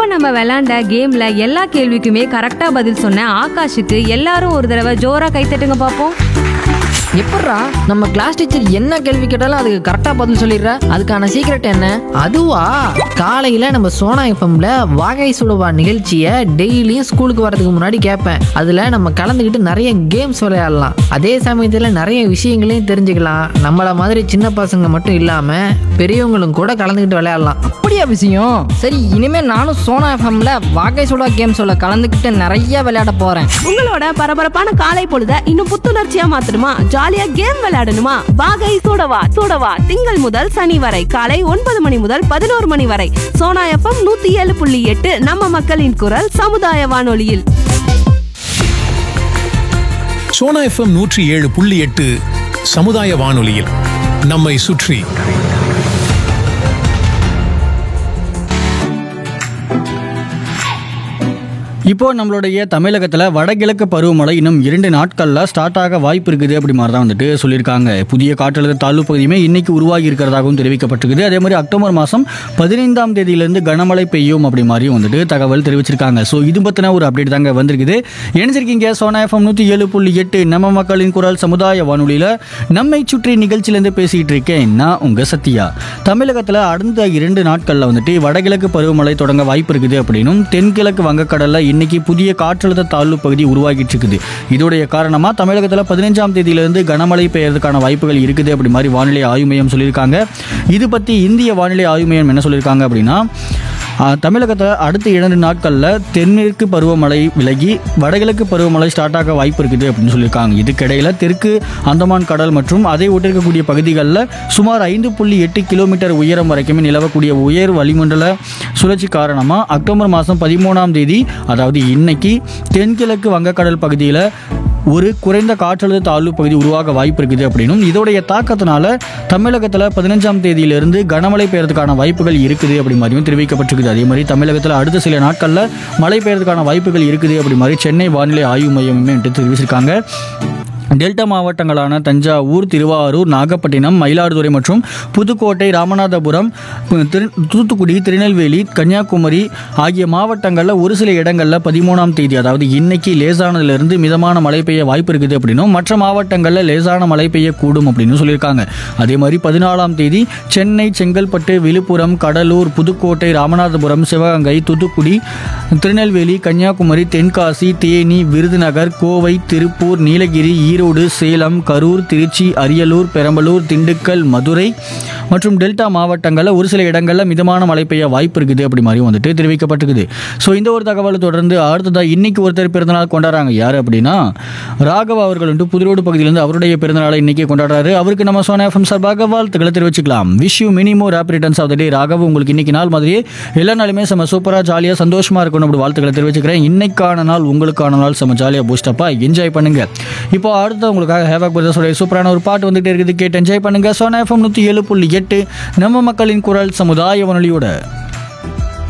இப்ப நம்ம விளையாண்ட கேம்ல எல்லா கேள்விக்குமே கரெக்டா பதில் சொன்ன ஆகாஷுக்கு எல்லாரும் ஒரு தடவை ஜோரா கைத்தட்டுங்க பாப்போம் எப்பட்றா நம்ம கிளாஸ் டீச்சர் என்ன கேள்வி கேட்டாலும் அதுக்கு கரெக்டாக பதில் சொல்லிடுறா அதுக்கான சீக்ரெட் என்ன அதுவா காலையில் நம்ம சோனா எஃப்எம்ல வாகை சுடுவா நிகழ்ச்சியை டெய்லியும் ஸ்கூலுக்கு வரதுக்கு முன்னாடி கேட்பேன் அதில் நம்ம கலந்துக்கிட்டு நிறைய கேம்ஸ் விளையாடலாம் அதே சமயத்தில் நிறைய விஷயங்களையும் தெரிஞ்சுக்கலாம் நம்மளை மாதிரி சின்ன பசங்க மட்டும் இல்லாமல் பெரியவங்களும் கூட கலந்துக்கிட்டு விளையாடலாம் அப்படியா விஷயம் சரி இனிமே நானும் சோனா எஃப்எம்ல வாகை சுடா கேம் சொல்ல கலந்துக்கிட்டு நிறைய விளையாட போறேன் உங்களோட பரபரப்பான காலை பொழுத இன்னும் புத்துணர்ச்சியா மாத்தணுமா ஜாலியா கேம் விளையாடணுமா வாகை சூடவா சூடவா திங்கள் முதல் சனி வரை காலை ஒன்பது மணி முதல் பதினோரு மணி வரை சோனா எஃப்எம் நூத்தி ஏழு புள்ளி எட்டு நம்ம மக்களின் குரல் சமுதாய வானொலியில் சோனா எஃப்எம் நூற்றி ஏழு புள்ளி எட்டு சமுதாய வானொலியில் நம்மை சுற்றி இப்போ நம்மளுடைய தமிழகத்தில் வடகிழக்கு பருவமழை இன்னும் இரண்டு நாட்களில் ஸ்டார்ட் ஆக வாய்ப்பு இருக்குது அப்படி மாதிரி தான் வந்துட்டு சொல்லியிருக்காங்க புதிய காற்றழுத்த தாழ்வு பகுதியுமே இன்னைக்கு உருவாகி இருக்கிறதாகவும் தெரிவிக்கப்பட்டிருக்குது அதே மாதிரி அக்டோபர் மாதம் பதினைந்தாம் தேதியிலேருந்து கனமழை பெய்யும் அப்படி மாதிரியும் வந்துட்டு தகவல் தெரிவிச்சிருக்காங்க ஸோ இது பற்றின ஒரு அப்டேட் தாங்க வந்திருக்குது இணைஞ்சிருக்கீங்க சோனா எஃப்எம் நூற்றி ஏழு புள்ளி எட்டு நம்ம மக்களின் குரல் சமுதாய வானொலியில் நம்மை சுற்றி நிகழ்ச்சியிலேருந்து பேசிகிட்டு இருக்கேன் நான் உங்கள் சத்யா தமிழகத்தில் அடுத்த இரண்டு நாட்களில் வந்துட்டு வடகிழக்கு பருவமழை தொடங்க வாய்ப்பு இருக்குது அப்படின்னும் தென்கிழக்கு வங்கக்கடலில் இன்னைக்கு புதிய காற்றழுத்த தாழ்வு பகுதி உருவாகிட்டு இருக்குது இதோடைய காரணமாக தமிழகத்தில் பதினஞ்சாம் தேதியிலிருந்து கனமழை பெய்யறதுக்கான வாய்ப்புகள் இருக்குது அப்படி மாதிரி வானிலை ஆய்வு மையம் சொல்லியிருக்காங்க இது பற்றி இந்திய வானிலை ஆய்வு மையம் என்ன சொல்லியிருக்காங்க அப்படின்னா ஆஹ், தமிழகத்தில் அடுத்த இரண்டு நாட்களில் தென்மேற்கு பருவமழை விலகி வடகிழக்கு பருவமழை ஸ்டார்ட் ஆக வாய்ப்பு இருக்குது அப்படின்னு சொல்லியிருக்காங்க இதுக்கிடையில் தெற்கு அந்தமான் கடல் மற்றும் அதை ஒட்டிருக்கக்கூடிய பகுதிகளில் சுமார் ஐந்து புள்ளி எட்டு கிலோமீட்டர் உயரம் வரைக்குமே நிலவக்கூடிய உயர் வளிமண்டல சுழற்சி காரணமாக அக்டோபர் மாதம் பதிமூணாம் தேதி அதாவது இன்னைக்கு தென்கிழக்கு வங்கக்கடல் பகுதியில் ஒரு குறைந்த காற்றழுத்த தாழ்வு பகுதி உருவாக வாய்ப்பு இருக்குது அப்படின்னும் இதோடைய தாக்கத்தினால தமிழகத்தில் பதினஞ்சாம் தேதியிலிருந்து கனமழை பெய்யறதுக்கான வாய்ப்புகள் இருக்குது அப்படி மாதிரியும் தெரிவிக்கப்பட்டிருக்குது அதே மாதிரி தமிழகத்தில் அடுத்த சில நாட்களில் மழை பெய்யறதுக்கான வாய்ப்புகள் இருக்குது அப்படி மாதிரி சென்னை வானிலை ஆய்வு மையமே என்று தெரிவிச்சிருக்காங்க டெல்டா மாவட்டங்களான தஞ்சாவூர் திருவாரூர் நாகப்பட்டினம் மயிலாடுதுறை மற்றும் புதுக்கோட்டை ராமநாதபுரம் பு- திரு தூத்துக்குடி திருநெல்வேலி கன்னியாகுமரி ஆகிய மாவட்டங்களில் ஒரு சில இடங்களில் பதிமூணாம் தேதி அதாவது இன்னைக்கு லேசானதிலிருந்து மிதமான மழை பெய்ய வாய்ப்பு இருக்குது அப்படின்னும் மற்ற மாவட்டங்களில் லேசான மழை பெய்யக்கூடும் அப்படின்னு சொல்லியிருக்காங்க அதே மாதிரி பதினாலாம் தேதி சென்னை செங்கல்பட்டு விழுப்புரம் கடலூர் புதுக்கோட்டை ராமநாதபுரம் சிவகங்கை தூத்துக்குடி திருநெல்வேலி கன்னியாகுமரி தென்காசி தேனி விருதுநகர் கோவை திருப்பூர் நீலகிரி ஈரோடு சேலம் கரூர் திருச்சி அரியலூர் பெரம்பலூர் திண்டுக்கல் மதுரை மற்றும் டெல்டா மாவட்டங்களில் ஒரு சில இடங்களில் மிதமான மழை பெய்ய வாய்ப்பு இருக்குது அப்படி மாதிரியும் வந்துட்டு தெரிவிக்கப்பட்டிருக்குது ஸோ இந்த ஒரு தகவலை தொடர்ந்து அடுத்ததாக இன்னைக்கு ஒருத்தர் பிறந்தநாள் கொண்டாடுறாங்க யார் அப்படின்னா ராகவ் அவர்கள் வந்துட்டு புதுரோடு பகுதியிலேருந்து அவருடைய பிறந்தநாளை இன்னைக்கு கொண்டாடுறாரு அவருக்கு நம்ம சோனா எஃப்எம் சார்பாக வாழ்த்துக்களை தெரிவிச்சுக்கலாம் wish you many more happy returns of the day Raghav உங்களுக்கு இன்னைக்கு நாள் மாதிரியே எல்லா நாளுமே செம்ம சூப்பராக ஜாலியாக சந்தோஷமாக இருக்கணும் அப்படி வாழ்த்துக்களை தெரிவிச்சுக்கிறேன் இன்னைக்கான நாள் உங்களுக்கான நாள் செம்ம ஜாலியாக பூஸ்டப்பாக என்ஜாய் பண்ணுங்க இப்போ அடுத்து உங்களுக்காக ஹேவாக் பிரதர்ஸோடைய சூப்பரான ஒரு பாட்டு வந்துகிட்டே இருக்குது கேட்டு என்ஜாய் பண்ணுங்க சோனா எஃப்எம் நூற்றி ஏழு புள்ளி எட்டு நம்ம மக்களின் குரல் சமுதாய வானொலியோட